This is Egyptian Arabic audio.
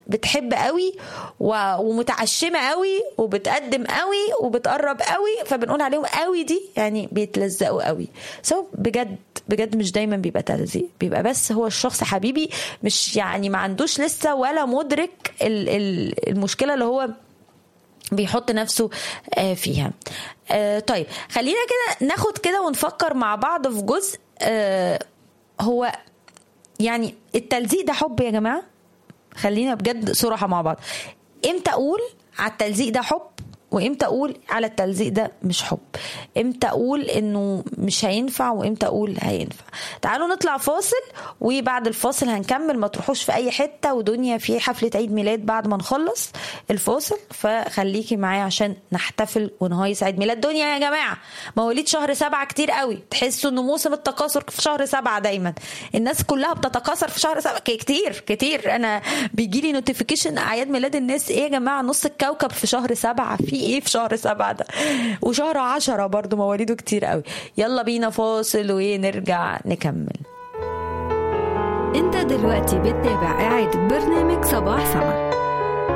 بتحب قوي و- ومتعشمه قوي وبتقدم قوي وبتقرب قوي فبنقول عليهم قوي دي يعني بيتلزقوا قوي سو بجد بجد مش دايما بيبقى تلزيق بيبقى بس هو الشخص حبيبي مش يعني ما عندوش لسه ولا مدرك ال- ال- المشكله اللي هو بيحط نفسه آه، فيها آه، طيب خلينا كده ناخد كده ونفكر مع بعض في جزء آه، هو يعني التلزيق ده حب يا جماعه خلينا بجد صراحه مع بعض امتى اقول على التلزيق ده حب وامتى اقول على التلزيق ده مش حب امتى اقول انه مش هينفع وامتى اقول هينفع تعالوا نطلع فاصل وبعد الفاصل هنكمل ما تروحوش في اي حته ودنيا في حفله عيد ميلاد بعد ما نخلص الفاصل فخليكي معايا عشان نحتفل ونهيص عيد ميلاد دنيا يا جماعه مواليد شهر سبعة كتير قوي تحسوا انه موسم التكاثر في شهر سبعة دايما الناس كلها بتتكاثر في شهر سبعة كتير كتير انا بيجي لي نوتيفيكيشن اعياد ميلاد الناس ايه يا جماعه نص الكوكب في شهر سبعة في ايه في شهر سبعة ده وشهر عشرة برضو مواليده كتير قوي يلا بينا فاصل ونرجع نكمل انت دلوقتي بتتابع إعادة برنامج صباح سما